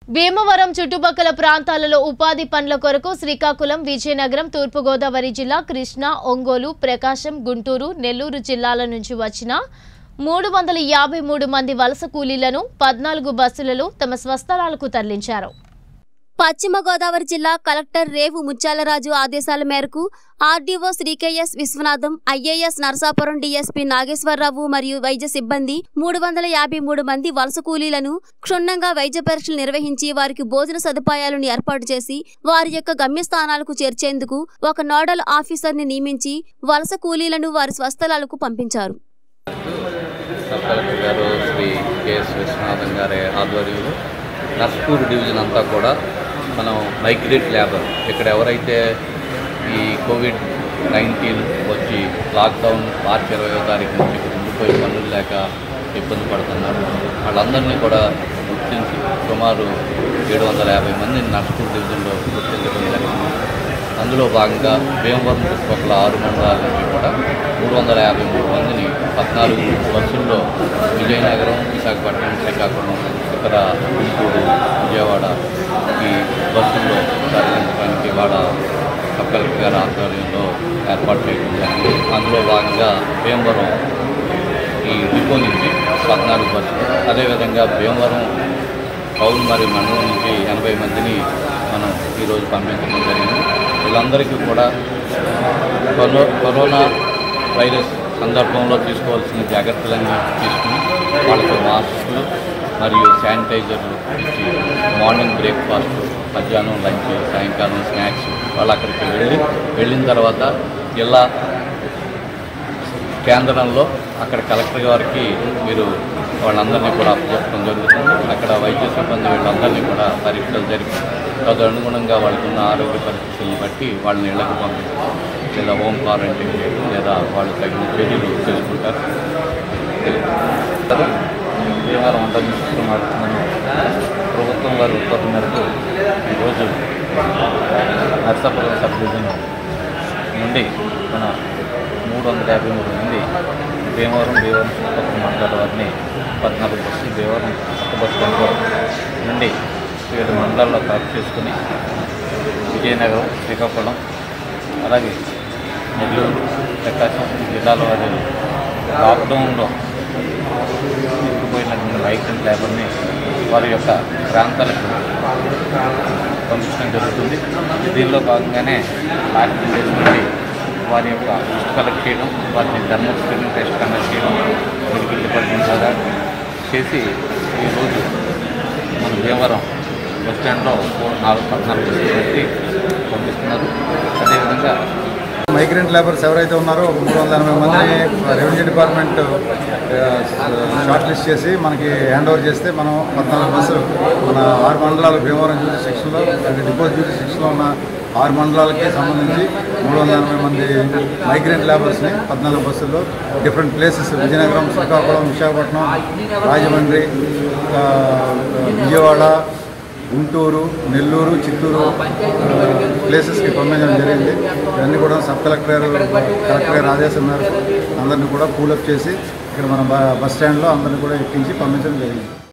భీమవరం చుట్టుపక్కల ప్రాంతాలలో ఉపాధి పనుల కొరకు శ్రీకాకుళం విజయనగరం తూర్పుగోదావరి జిల్లా కృష్ణా ఒంగోలు ప్రకాశం గుంటూరు నెల్లూరు జిల్లాల నుంచి వచ్చిన మూడు వందల యాభై మూడు మంది వలస కూలీలను పద్నాలుగు బస్సులలో తమ స్వస్థలాలకు తరలించారు పశ్చిమ గోదావరి జిల్లా కలెక్టర్ రేవు ముత్యాలరాజు ఆదేశాల మేరకు RDO Sri K S Viswanatham IAS Narasapuram DSP Nageswara Rao మరియు వైద్య సిబ్బంది మూడు వందల యాభై మూడు మంది వలస కూలీలను క్షుణ్ణంగా వైద్య పరీక్షలు నిర్వహించి వారికి భోజన సదుపాయాలను ఏర్పాటు చేసి వారి యొక్క గమ్యస్థానాలకు చేర్చేందుకు ఒక నోడల్ ఆఫీసర్ని నియమించి వలస కూలీలను వారి స్వస్థలాలకు పంపించారు సబ్ కలెక్టర్ గారు శ్రీ కెఎస్ విశ్వనాథన్ గారి ఆధ్వర్యంలో నర్స్పూర్ డివిజన్ అంతా కూడా మనం మైగ్రేట్ లేబర్ ఇక్కడ ఎవరైతే ఈ కోవిడ్ నైన్టీన్ వచ్చి లాక్డౌన్ మార్చి ఇరవయో తారీఖు నుంచి ఇక్కడ ఉండిపోయి పనులు లేక ఇబ్బంది పడుతున్నారు వాళ్ళందరినీ కూడా గుర్తించి సుమారు ఏడు వందల యాభై మందిని నర్స్పూర్ డివిజన్లో గుర్తించడం జరిగింది అందులో భాగంగా భీమవరం చుట్టుపక్కల ఆరు మండలాల నుంచి కూడా మూడు వందల యాభై మూడు మందిని పద్నాలుగు బస్సుల్లో విజయనగరం విశాఖపట్నం శ్రీకాకుళం ఇతర గుంటూరు విజయవాడ ఈ బస్సుల్లో తరలించడానికి ఇవాళ సబ్ కలెక్టర్ గారి ఆధ్వర్యంలో ఏర్పాటు చేయడం జరిగింది అందులో భాగంగా భీమవరం ఈ డిపో నుంచి పద్నాలుగు బస్సులు అదేవిధంగా భీమవరం టౌన్ మరియు మండలం నుంచి ఎనభై మందిని మనం ఈరోజు పంపించడం జరిగింది వీళ్ళందరికీ కూడా కరో కరోనా వైరస్ సందర్భంలో తీసుకోవాల్సిన జాగ్రత్తలన్నీ తీసుకుని వాళ్ళకి మాస్కులు మరియు శానిటైజర్లు ఇచ్చి మార్నింగ్ బ్రేక్ఫాస్ట్ మధ్యాహ్నం లంచ్ సాయంకాలం స్నాక్స్ వాళ్ళు అక్కడికి వెళ్ళి వెళ్ళిన తర్వాత ఇలా కేంద్రంలో అక్కడ కలెక్టర్ గారికి మీరు వాళ్ళందరినీ కూడా అప్పచెప్పడం జరుగుతుంది అక్కడ వైద్య సిబ్బంది వీళ్ళందరినీ కూడా పరీక్షలు జరిపి తదనుగుణంగా వాళ్ళకి ఉన్న ఆరోగ్య పరిస్థితులను బట్టి వాళ్ళని ఇళ్లకు పంపించడం లేదా హోమ్ క్వారంటైన్ చేయడం లేదా వాళ్ళు తగిన చర్యలు తీసుకుంటారు బీహారం వంట మినిస్టర్ మాట్లాడుతున్నాను ప్రభుత్వం వారి ఉత్తర్వు మేరకు ఈరోజు నర్సాపురం సబ్ డివిజన్ నుండి మన మూడు వందల యాభై మూడు మంది భీమవరం భీమవరం చుట్టుపక్కల మండలాల వారిని పద్నాలుగు బస్సులు భీమవరం కొత్త బస్ స్టాండ్లో నుండి వివిధ మండలాల్లో కలెక్ట్ చేసుకుని విజయనగరం శ్రీకాకుళం అలాగే నెల్లూరు ప్రకాశం జిల్లాల వారి లాక్డౌన్లో ఇరుక్కుపోయినటువంటి మైగ్రెంట్ లేబర్ని వారి యొక్క ప్రాంతాలకు పంపించడం జరుగుతుంది దీనిలో భాగంగానే లాక్డౌన్ డేస్ నుండి వారి యొక్క లిస్ట్ కలెక్ట్ చేయడం వారిని థర్మల్ స్క్రీనింగ్ టెస్ట్ కండక్ట్ చేయడం మెడికల్ డిపార్ట్మెంట్ ద్వారా చేసి ఈరోజు మన భీమవరం బస్ స్టాండ్లో మూడు నాలుగు పద్నాలుగు బస్సులు పెట్టి పంపిస్తున్నారు అదేవిధంగా మైగ్రెంట్ లేబర్స్ ఎవరైతే ఉన్నారో ఒక మూడు వందల ఎనభై మందిని రెవెన్యూ డిపార్ట్మెంట్ షార్ట్ లిస్ట్ చేసి మనకి హ్యాండ్ ఓవర్ చేస్తే మనం పద్నాలుగు బస్సులు మన ఆరు మండలాలు భీమవరం జ్యూరీ సెక్షన్లో డిపో జ్యూరీ సెక్షన్లో ఉన్న ఆరు మండలాలకి సంబంధించి మూడు వందల ఎనభై మంది మైగ్రెంట్ లేబర్స్ని పద్నాలుగు బస్సుల్లో డిఫరెంట్ ప్లేసెస్ విజయనగరం శ్రీకాకుళం విశాఖపట్నం రాజమండ్రి ఆ, విజయవాడ గుంటూరు నెల్లూరు చిత్తూరు ప్లేసెస్కి పంపించడం జరిగింది ఇవన్నీ కూడా సబ్ కలెక్టర్ గారు కలెక్టర్ గారి ఆదేశం మేరకు అందరినీ కూడా కూలప్ చేసి ఇక్కడ మన బ- బస్ స్టాండ్లో అందరినీ కూడా ఎక్కించి పంపించడం జరిగింది